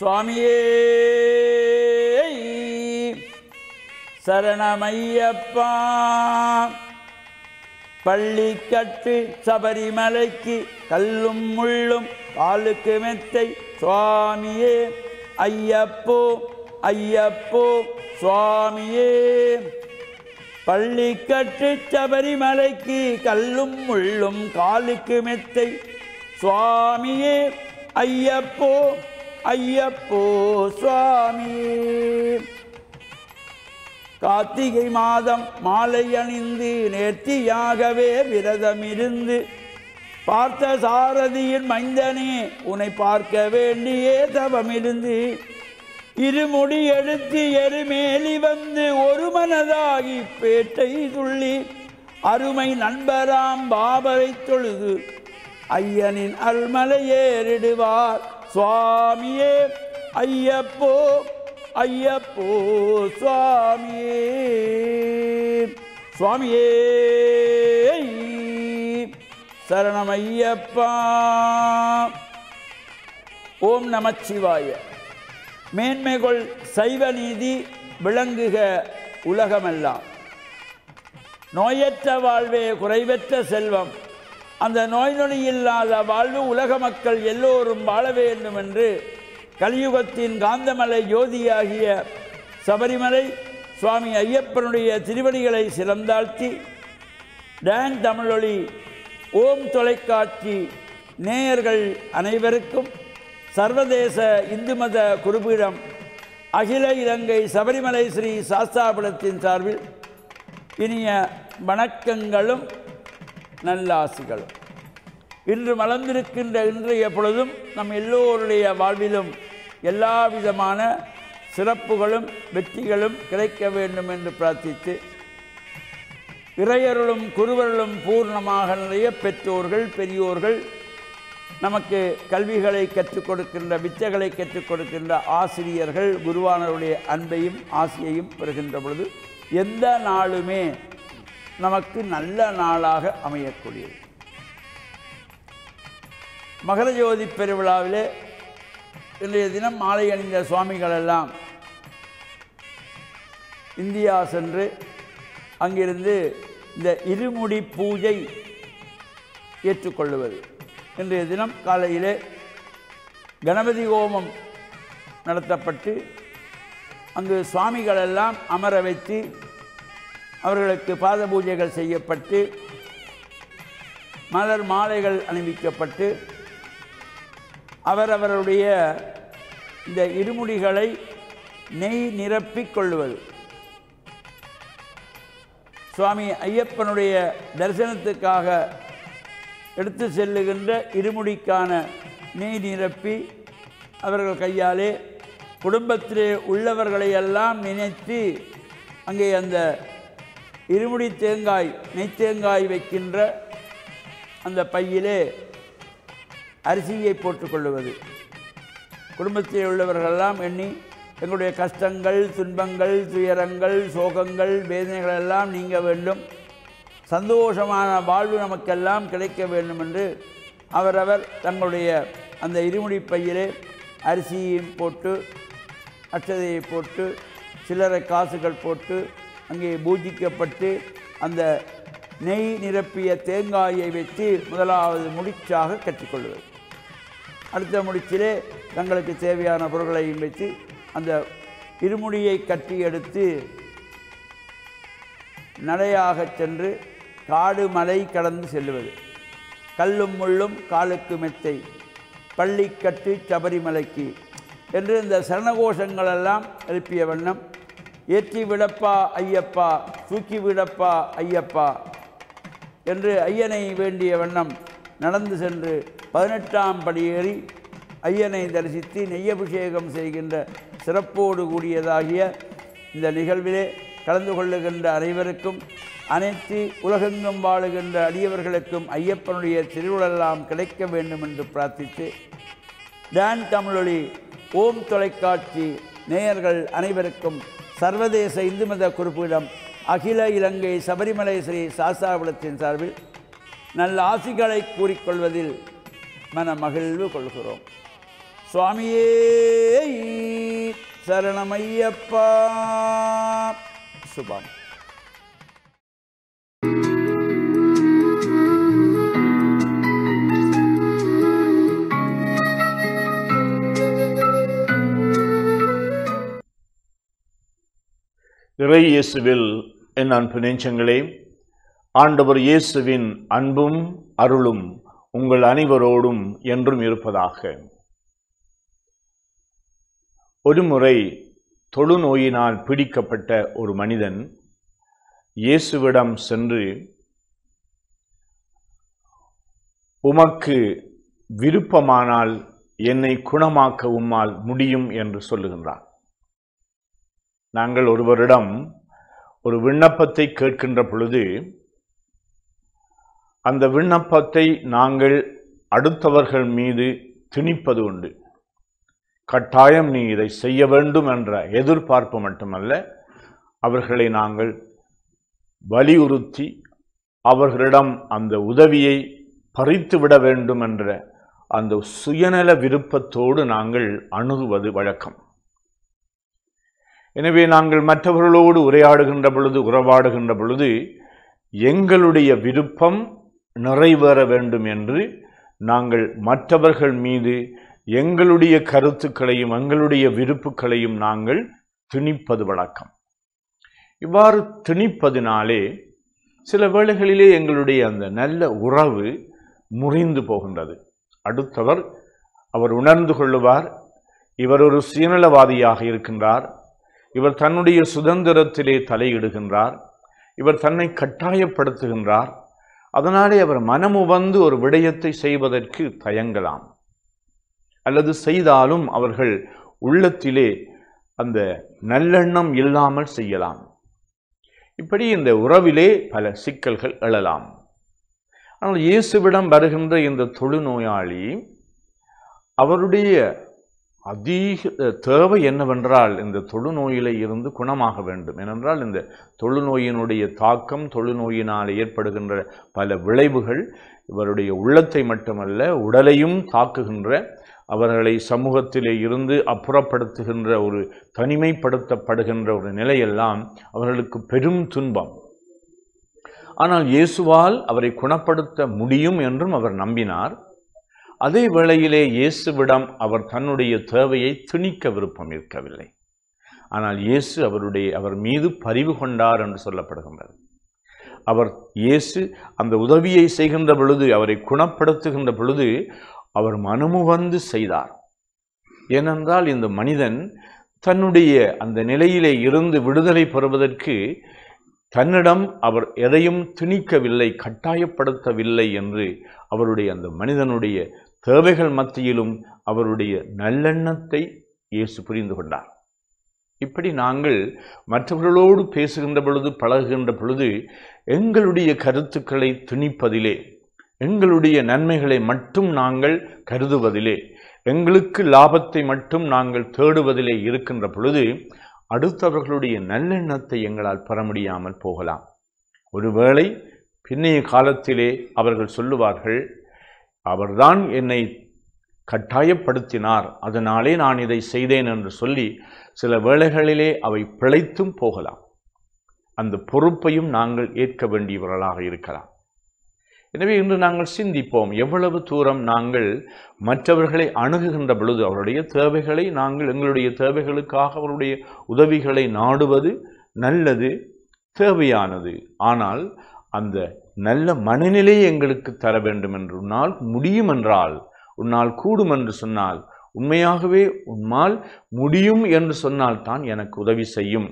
சுவாமியே சரணமையப்பா பள்ளிக்கட்டு சபரிமலைக்கு கல்லும் முள்ளும் காலுக்கு மெத்தை சுவாமியே ஐயப்போ ஐயப்போ சுவாமியே பள்ளிக்கட்டு சபரிமலைக்கு கல்லும் முள்ளும் காலுக்கு மெத்தை சுவாமியே ஐயப்போ ஐயப்போ சுவாமியே கார்த்திகை மாதம் மாலை அணிந்து நேர்த்தியாகவே விரதமிருந்து பார்த்த சாரதியின் மைந்தனே உன்னை பார்க்க வேண்டியே தவமிருந்து இருமுடி எடுத்து எருமேலி வந்து ஒரு மனதாகி பேட்டை துள்ளி அருமை நண்பராம் பாபரை தொழுது ஐயனின் அருள்மலை ஏறிடுவார் சுவாமியே ஐயப்போ ஐயப்போ சுவாமியே சுவாமியே சரணம் ஐயப்பா ஓம் நமச்சிவாய மேன்மைகள் சைவ நீதி விளங்குக உலகமெல்லாம் நோயற்ற வாழ்வே குறைவற்ற செல்வம் அந்த நோய் நொடி இல்லாத வாழ்வு உலக மக்கள் எல்லோரும் வாழ வேண்டும் என்று கலியுகத்தின் காந்தமலை ஜோதியாகிய சபரிமலை சுவாமி ஐயப்பனுடைய திருவடிகளை சிறந்தாழ்த்தி டான் தமிழொலி ஓம் தொலைக்காட்சி நேயர்கள் அனைவருக்கும் சர்வதேச இந்து மத குருபீடம் அகில இலங்கை சபரிமலை ஸ்ரீ சாஸ்தாபுரத்தின் சார்பில் இனிய வணக்கங்களும் நல்லாசிகளும் இன்று மலர்ந்திருக்கின்ற இன்றைய பொழுதும் நம் எல்லோருடைய வாழ்விலும் எல்லா விதமான சிறப்புகளும் வெற்றிகளும் கிடைக்க வேண்டும் என்று பிரார்த்தித்து இறையருளும் குருவருளும் பூர்ணமாக நிறைய பெற்றோர்கள் பெரியோர்கள் நமக்கு கல்விகளை கற்றுக் கொடுக்கின்ற வித்தைகளை கற்றுக் கொடுக்கின்ற ஆசிரியர்கள் குருவானவருடைய அன்பையும் ஆசையையும் பெறுகின்ற பொழுது எந்த நாளுமே நமக்கு நல்ல நாளாக அமையக்கூடியது மகர ஜோதி பெருவிழாவிலே இன்றைய தினம் மாலை அணிந்த சுவாமிகள் எல்லாம் இந்தியா சென்று அங்கிருந்து இந்த இருமுடி பூஜை ஏற்றுக்கொள்ளுவது இன்றைய தினம் காலையிலே கணபதி ஹோமம் நடத்தப்பட்டு அங்கு சுவாமிகள் எல்லாம் அமர வைத்து அவர்களுக்கு பாத பூஜைகள் செய்யப்பட்டு மலர் மாலைகள் அணிவிக்கப்பட்டு அவரவருடைய இந்த இருமுடிகளை நெய் நிரப்பிக் கொள்ளுவது சுவாமி ஐயப்பனுடைய தரிசனத்துக்காக எடுத்து செல்லுகின்ற இருமுடிக்கான நெய் நிரப்பி அவர்கள் கையாலே குடும்பத்திலே உள்ளவர்களை எல்லாம் நினைத்து அங்கே அந்த இருமுடி தேங்காய் நெய் தேங்காய் வைக்கின்ற அந்த பையிலே அரிசியை போட்டுக்கொள்ளுவது குடும்பத்தில் உள்ளவர்களெல்லாம் எண்ணி எங்களுடைய கஷ்டங்கள் துன்பங்கள் துயரங்கள் சோகங்கள் வேதனைகள் எல்லாம் நீங்க வேண்டும் சந்தோஷமான வாழ்வு நமக்கெல்லாம் கிடைக்க வேண்டும் என்று அவரவர் தங்களுடைய அந்த இருமுடி பையிலே அரிசியையும் போட்டு அட்சதையை போட்டு சில்லறை காசுகள் போட்டு அங்கே பூஜிக்கப்பட்டு அந்த நெய் நிரப்பிய தேங்காயை வைத்து முதலாவது முடிச்சாக கற்றுக்கொள்வது அடுத்த முடிச்சிலே தங்களுக்கு தேவையான பொருட்களையும் வைத்து அந்த இருமுடியை கட்டி எடுத்து நடையாகச் சென்று காடு மலை கடந்து செல்லுவது கல்லும் முள்ளும் காலுக்கு மெத்தை பள்ளிக்கட்டு சபரிமலைக்கு என்று இந்த சரணகோஷங்களெல்லாம் எழுப்பிய வண்ணம் ஏற்றி விடப்பா ஐயப்பா தூக்கி விடப்பா ஐயப்பா என்று ஐயனை வேண்டிய வண்ணம் நடந்து சென்று பதினெட்டாம் படியேறி ஐயனை தரிசித்து நெய்யபிஷேகம் செய்கின்ற சிறப்போடு கூடியதாகிய இந்த நிகழ்விலே கலந்து கொள்ளுகின்ற அனைவருக்கும் அனைத்து உலகெங்கும் வாழுகின்ற அடியவர்களுக்கும் ஐயப்பனுடைய திருவிழெல்லாம் கிடைக்க வேண்டும் என்று பிரார்த்தித்து டான் தமிழொலி ஓம் தொலைக்காட்சி நேயர்கள் அனைவருக்கும் சர்வதேச இந்து மத குறிப்பிடம் அகில இலங்கை சபரிமலை ஸ்ரீ சாஸ்தாபுரத்தின் சார்பில் நல்ல ஆசிகளை கூறிக்கொள்வதில் மன மகிழ்வு கொள்கிறோம் சுவாமியே சரணமையப்பா சுபம் இறை இயேசுவில் என் அன்பு நெஞ்சங்களே ஆண்டவர் இயேசுவின் அன்பும் அருளும் உங்கள் அனைவரோடும் என்றும் இருப்பதாக ஒருமுறை தொழுநோயினால் பிடிக்கப்பட்ட ஒரு மனிதன் இயேசுவிடம் சென்று உமக்கு விருப்பமானால் என்னை குணமாக்க உம்மால் முடியும் என்று சொல்லுகின்றார் நாங்கள் ஒருவரிடம் ஒரு விண்ணப்பத்தை கேட்கின்ற பொழுது அந்த விண்ணப்பத்தை நாங்கள் அடுத்தவர்கள் மீது திணிப்பது உண்டு கட்டாயம் நீ இதை செய்ய வேண்டும் என்ற எதிர்பார்ப்பு மட்டுமல்ல அவர்களை நாங்கள் வலியுறுத்தி அவர்களிடம் அந்த உதவியை பறித்துவிட வேண்டும் என்ற அந்த சுயநல விருப்பத்தோடு நாங்கள் அணுகுவது வழக்கம் எனவே நாங்கள் மற்றவர்களோடு உரையாடுகின்ற பொழுது உறவாடுகின்ற பொழுது எங்களுடைய விருப்பம் நிறைவேற வேண்டும் என்று நாங்கள் மற்றவர்கள் மீது எங்களுடைய கருத்துக்களையும் எங்களுடைய விருப்புகளையும் நாங்கள் திணிப்பது வழக்கம் இவ்வாறு திணிப்பதினாலே சில வேளைகளிலே எங்களுடைய அந்த நல்ல உறவு முறிந்து போகின்றது அடுத்தவர் அவர் உணர்ந்து கொள்ளுவார் இவர் ஒரு சுயநலவாதியாக இருக்கின்றார் இவர் தன்னுடைய சுதந்திரத்திலே தலையிடுகின்றார் இவர் தன்னை கட்டாயப்படுத்துகின்றார் அதனாலே அவர் மனமுவந்து ஒரு விடயத்தை செய்வதற்கு தயங்கலாம் அல்லது செய்தாலும் அவர்கள் உள்ளத்திலே அந்த நல்லெண்ணம் இல்லாமல் செய்யலாம் இப்படி இந்த உறவிலே பல சிக்கல்கள் எழலாம் ஆனால் இயேசுவிடம் வருகின்ற இந்த தொழுநோயாளி அவருடைய அதிக தேவை என்னவென்றால் இந்த தொழுநோயிலே இருந்து குணமாக வேண்டும் ஏனென்றால் இந்த தொழுநோயினுடைய தாக்கம் தொழுநோயினால் ஏற்படுகின்ற பல விளைவுகள் இவருடைய உள்ளத்தை மட்டுமல்ல உடலையும் தாக்குகின்ற அவர்களை சமூகத்திலே இருந்து அப்புறப்படுத்துகின்ற ஒரு தனிமைப்படுத்தப்படுகின்ற ஒரு நிலையெல்லாம் அவர்களுக்கு பெரும் துன்பம் ஆனால் இயேசுவால் அவரை குணப்படுத்த முடியும் என்றும் அவர் நம்பினார் அதே வேளையிலே இயேசுவிடம் அவர் தன்னுடைய தேவையை திணிக்க விருப்பம் இருக்கவில்லை ஆனால் இயேசு அவருடைய அவர் மீது பரிவு கொண்டார் என்று சொல்லப்படுகின்றது அவர் இயேசு அந்த உதவியை செய்கின்ற பொழுது அவரை குணப்படுத்துகின்ற பொழுது அவர் மனமுவந்து செய்தார் ஏனென்றால் இந்த மனிதன் தன்னுடைய அந்த நிலையிலே இருந்து விடுதலை பெறுவதற்கு தன்னிடம் அவர் எதையும் திணிக்கவில்லை கட்டாயப்படுத்தவில்லை என்று அவருடைய அந்த மனிதனுடைய தேவைகள் மத்தியிலும் அவருடைய நல்லெண்ணத்தை இயேசு புரிந்து கொண்டார் இப்படி நாங்கள் மற்றவர்களோடு பேசுகின்ற பொழுது பழகுகின்ற பொழுது எங்களுடைய கருத்துக்களை திணிப்பதிலே எங்களுடைய நன்மைகளை மட்டும் நாங்கள் கருதுவதிலே எங்களுக்கு லாபத்தை மட்டும் நாங்கள் தேடுவதிலே இருக்கின்ற பொழுது அடுத்தவர்களுடைய நல்லெண்ணத்தை எங்களால் பெற முடியாமல் போகலாம் ஒருவேளை பின்னைய காலத்திலே அவர்கள் சொல்லுவார்கள் அவர்தான் என்னை கட்டாயப்படுத்தினார் அதனாலே நான் இதை செய்தேன் என்று சொல்லி சில வேளைகளிலே அவை பிழைத்தும் போகலாம் அந்த பொறுப்பையும் நாங்கள் ஏற்க வேண்டியவர்களாக இருக்கலாம் எனவே இன்று நாங்கள் சிந்திப்போம் எவ்வளவு தூரம் நாங்கள் மற்றவர்களை அணுகுகின்ற பொழுது அவருடைய தேவைகளை நாங்கள் எங்களுடைய தேவைகளுக்காக அவருடைய உதவிகளை நாடுவது நல்லது தேவையானது ஆனால் அந்த நல்ல மனநிலையை எங்களுக்கு தர வேண்டும் என்று உன்னால் முடியும் என்றால் உன்னால் கூடும் என்று சொன்னால் உண்மையாகவே உன்னால் முடியும் என்று சொன்னால் தான் எனக்கு உதவி செய்யும்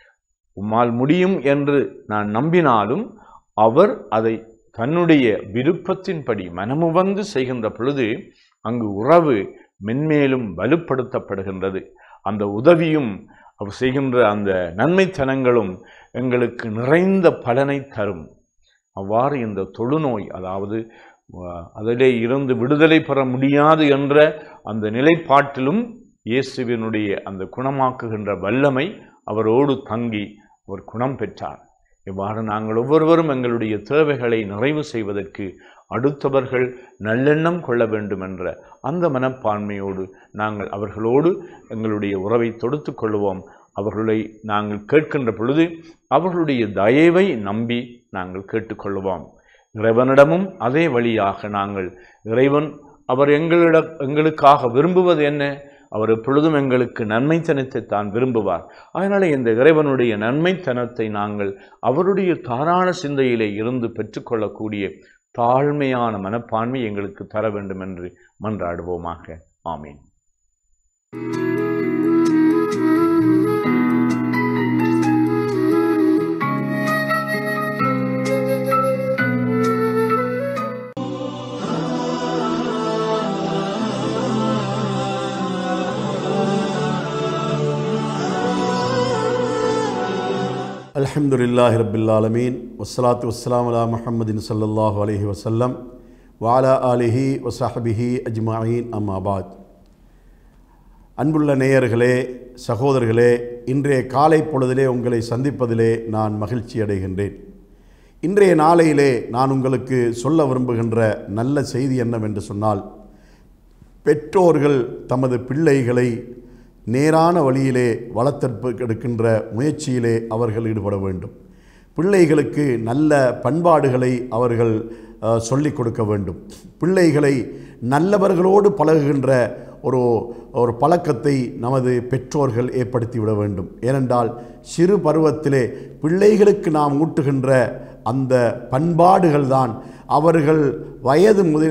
உம்மால் முடியும் என்று நான் நம்பினாலும் அவர் அதை தன்னுடைய விருப்பத்தின்படி மனமுவந்து செய்கின்ற பொழுது அங்கு உறவு மென்மேலும் வலுப்படுத்தப்படுகின்றது அந்த உதவியும் அவர் செய்கின்ற அந்த நன்மைத்தனங்களும் எங்களுக்கு நிறைந்த பலனை தரும் அவ்வாறு இந்த தொழுநோய் அதாவது அஹ், அதிலே இருந்து விடுதலை பெற முடியாது என்ற அந்த நிலைப்பாட்டிலும் இயேசுவினுடைய அந்த குணமாக்குகின்ற வல்லமை அவரோடு தங்கி அவர் குணம் பெற்றார் இவ்வாறு நாங்கள் ஒவ்வொருவரும் எங்களுடைய தேவைகளை நிறைவு செய்வதற்கு அடுத்தவர்கள் நல்லெண்ணம் கொள்ள வேண்டும் என்ற அந்த மனப்பான்மையோடு நாங்கள் அவர்களோடு எங்களுடைய உறவை தொடுத்து கொள்வோம் அவர்களை நாங்கள் கேட்கின்ற பொழுது அவர்களுடைய தயவை நம்பி நாங்கள் கேட்டுக்கொள்வோம் இறைவனிடமும் அதே வழியாக நாங்கள் இறைவன் அவர் எங்களிட எங்களுக்காக விரும்புவது என்ன அவர் எப்பொழுதும் எங்களுக்கு நன்மைத்தனத்தை தான் விரும்புவார் அதனால இந்த இறைவனுடைய நன்மைத்தனத்தை நாங்கள் அவருடைய தாராள சிந்தையிலே இருந்து பெற்றுக்கொள்ளக்கூடிய தாழ்மையான மனப்பான்மை எங்களுக்கு தர வேண்டும் என்று மன்றாடுவோமாக ஆமீன் الحمد لله رب العالمين والصلاة والسلام على محمد صلى الله عليه وسلم وعلى آله وصحبه أجمعين أما بعد அன்புள்ள நேயர்களே சகோதரர்களே இன்றைய காலை பொழுதிலே உங்களை சந்திப்பதிலே நான் மகிழ்ச்சி அடைகின்றேன் இன்றைய நாளையிலே நான் உங்களுக்கு சொல்ல விரும்புகின்ற நல்ல செய்தி என்னவென்று சொன்னால் பெற்றோர்கள் தமது பிள்ளைகளை நேரான வழியிலே வளர்த்தெடுப்பு எடுக்கின்ற முயற்சியிலே அவர்கள் ஈடுபட வேண்டும் பிள்ளைகளுக்கு நல்ல பண்பாடுகளை அவர்கள் அஹ், சொல்லிக் கொடுக்க வேண்டும் பிள்ளைகளை நல்லவர்களோடு பழகுகின்ற ஒரு ஒரு பழக்கத்தை நமது பெற்றோர்கள் ஏற்படுத்திவிட வேண்டும் ஏனென்றால் சிறு பருவத்திலே பிள்ளைகளுக்கு நாம் ஊட்டுகின்ற அந்த பண்பாடுகள் தான் அவர்கள் வயது முதி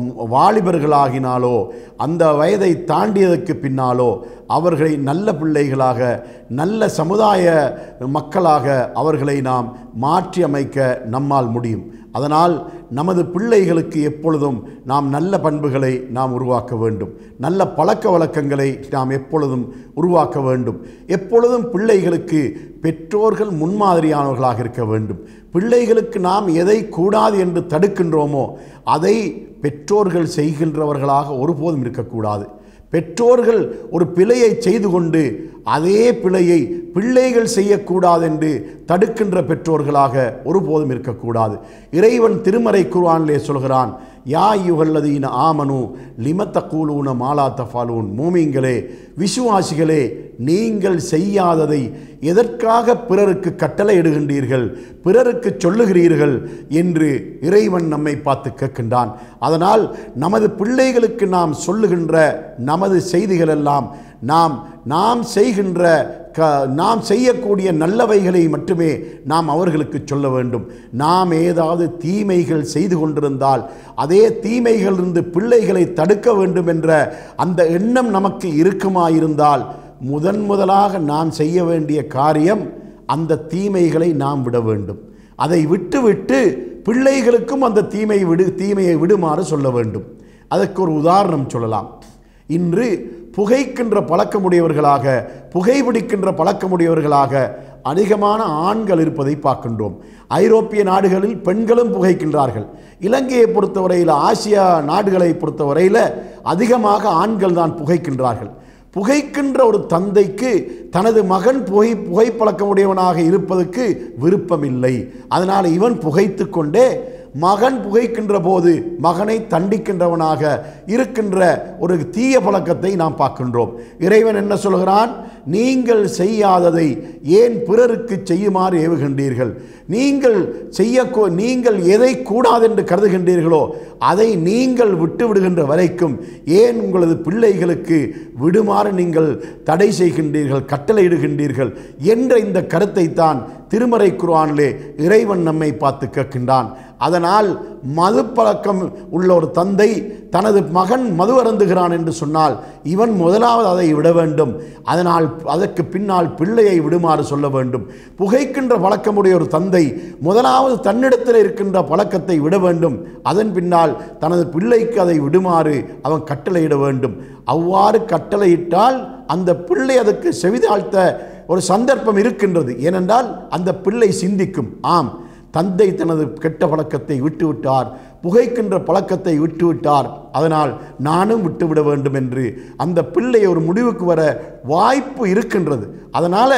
வாலிபர்களாகினாலோ அந்த வயதை தாண்டியதற்கு பின்னாலோ அவர்களை நல்ல பிள்ளைகளாக நல்ல சமுதாய மக்களாக அவர்களை நாம் மாற்றி அமைக்க நம்மால் முடியும் அதனால் நமது பிள்ளைகளுக்கு எப்பொழுதும் நாம் நல்ல பண்புகளை நாம் உருவாக்க வேண்டும் நல்ல பழக்க வழக்கங்களை நாம் எப்பொழுதும் உருவாக்க வேண்டும் எப்பொழுதும் பிள்ளைகளுக்கு பெற்றோர்கள் முன்மாதிரியானவர்களாக இருக்க வேண்டும் பிள்ளைகளுக்கு நாம் எதை கூடாது என்று தடுக்கின்றோமோ அதை பெற்றோர்கள் செய்கின்றவர்களாக ஒருபோதும் இருக்கக்கூடாது பெற்றோர்கள் ஒரு பிழையை செய்து கொண்டு அதே பிழையை பிள்ளைகள் செய்யக்கூடாது என்று தடுக்கின்ற பெற்றோர்களாக ஒருபோதும் இருக்கக்கூடாது இறைவன் திருமறை குர்ஆனிலே சொல்கிறான் யா யுகல்லதீன ஆமனு லிமத்த கூலூன மாலா தஃபாலூன் மூமிங்களே விசுவாசிகளே நீங்கள் செய்யாததை எதற்காக பிறருக்கு கட்டளையிடுகின்றீர்கள் பிறருக்கு சொல்லுகிறீர்கள் என்று இறைவன் நம்மை பார்த்து கேட்கின்றான் அதனால் நமது பிள்ளைகளுக்கு நாம் சொல்லுகின்ற நமது செய்திகள் எல்லாம் நாம் நாம் செய்கின்ற க நாம் செய்யக்கூடிய நல்லவைகளை மட்டுமே நாம் அவர்களுக்கு சொல்ல வேண்டும் நாம் ஏதாவது தீமைகள் செய்து கொண்டிருந்தால் அதே தீமைகளிலிருந்து பிள்ளைகளை தடுக்க வேண்டும் என்ற அந்த எண்ணம் நமக்கு இருக்குமாயிருந்தால் முதன் முதலாக நாம் செய்ய வேண்டிய காரியம் அந்த தீமைகளை நாம் விட வேண்டும் அதை விட்டுவிட்டு பிள்ளைகளுக்கும் அந்த தீமை விடு தீமையை விடுமாறு சொல்ல வேண்டும் அதற்கு ஒரு உதாரணம் சொல்லலாம் இன்று புகைக்கின்ற பழக்கமுடையவர்களாக புகைப்பிடிக்கின்ற பழக்கமுடையவர்களாக அதிகமான ஆண்கள் இருப்பதை பார்க்கின்றோம் ஐரோப்பிய நாடுகளில் பெண்களும் புகைக்கின்றார்கள் இலங்கையை பொறுத்தவரையில் ஆசியா நாடுகளை பொறுத்தவரையில் அதிகமாக ஆண்கள் தான் புகைக்கின்றார்கள் புகைக்கின்ற ஒரு தந்தைக்கு தனது மகன் புகை புகைப்பழக்கமுடையவனாக இருப்பதற்கு விருப்பமில்லை அதனால் இவன் புகைத்து கொண்டே மகன் புகைக்கின்ற போது மகனை தண்டிக்கின்றவனாக இருக்கின்ற ஒரு தீய பழக்கத்தை நாம் பார்க்கின்றோம் இறைவன் என்ன சொல்கிறான் நீங்கள் செய்யாததை ஏன் பிறருக்கு செய்யுமாறு ஏவுகின்றீர்கள் நீங்கள் செய்ய நீங்கள் எதை கூடாதென்று கருதுகின்றீர்களோ அதை நீங்கள் விட்டு விடுகின்ற வரைக்கும் ஏன் உங்களது பிள்ளைகளுக்கு விடுமாறு நீங்கள் தடை செய்கின்றீர்கள் கட்டளையிடுகின்றீர்கள் என்ற இந்த கருத்தை தான் திருமறை குர்ஆனிலே இறைவன் நம்மை பார்த்து கேட்கின்றான் அதனால் மது பழக்கம் உள்ள ஒரு தந்தை தனது மகன் மது அருந்துகிறான் என்று சொன்னால் இவன் முதலாவது அதை விட வேண்டும் அதனால் அதற்கு பின்னால் பிள்ளையை விடுமாறு சொல்ல வேண்டும் புகைக்கின்ற பழக்கமுடைய ஒரு தந்தை முதலாவது தன்னிடத்தில் இருக்கின்ற பழக்கத்தை விட வேண்டும் அதன் பின்னால் தனது பிள்ளைக்கு அதை விடுமாறு அவன் கட்டளையிட வேண்டும் அவ்வாறு கட்டளையிட்டால் அந்த பிள்ளை அதற்கு செவிதாழ்த்த ஒரு சந்தர்ப்பம் இருக்கின்றது ஏனென்றால் அந்த பிள்ளை சிந்திக்கும் ஆம் தந்தை தனது கெட்ட பழக்கத்தை விட்டுவிட்டார் புகைக்கின்ற பழக்கத்தை விட்டுவிட்டார் அதனால் நானும் விட்டுவிட வேண்டும் என்று அந்த பிள்ளை ஒரு முடிவுக்கு வர வாய்ப்பு இருக்கின்றது அதனால்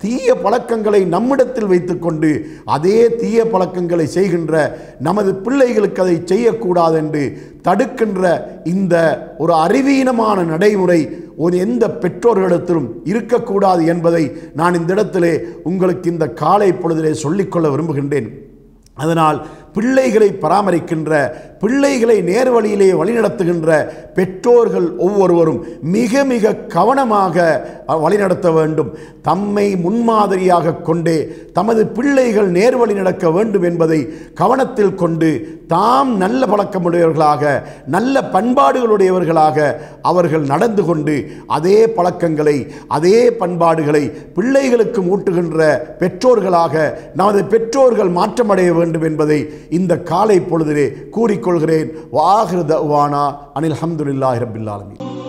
தீய பழக்கங்களை நம்மிடத்தில் வைத்துக்கொண்டு அதே தீய பழக்கங்களை செய்கின்ற நமது பிள்ளைகளுக்கு அதை செய்யக்கூடாது என்று தடுக்கின்ற இந்த ஒரு அறிவீனமான நடைமுறை ஒரு எந்த பெற்றோர்களிடத்திலும் இருக்கக்கூடாது என்பதை நான் இந்த இடத்திலே உங்களுக்கு இந்த காலை பொழுதிலே சொல்லிக்கொள்ள விரும்புகின்றேன் அதனால் பிள்ளைகளை பராமரிக்கின்ற பிள்ளைகளை நேர்வழியிலே வழிநடத்துகின்ற பெற்றோர்கள் ஒவ்வொருவரும் மிக மிக கவனமாக அஹ், வழிநடத்த வேண்டும் தம்மை முன்மாதிரியாக கொண்டே தமது பிள்ளைகள் நேர்வழி நடக்க வேண்டும் என்பதை கவனத்தில் கொண்டு தாம் நல்ல பழக்கமுடையவர்களாக நல்ல பண்பாடுகளுடையவர்களாக அவர்கள் நடந்து கொண்டு அதே பழக்கங்களை அதே பண்பாடுகளை பிள்ளைகளுக்கு ஊட்டுகின்ற பெற்றோர்களாக நமது பெற்றோர்கள் மாற்றமடைய வேண்டும் என்பதை இந்த காலை பொழுதிலே கூறிக்கொள்கிறேன் வாகிருத வானா அனில் அஹமதுல்லாஹி ரபில் ஆலமீன்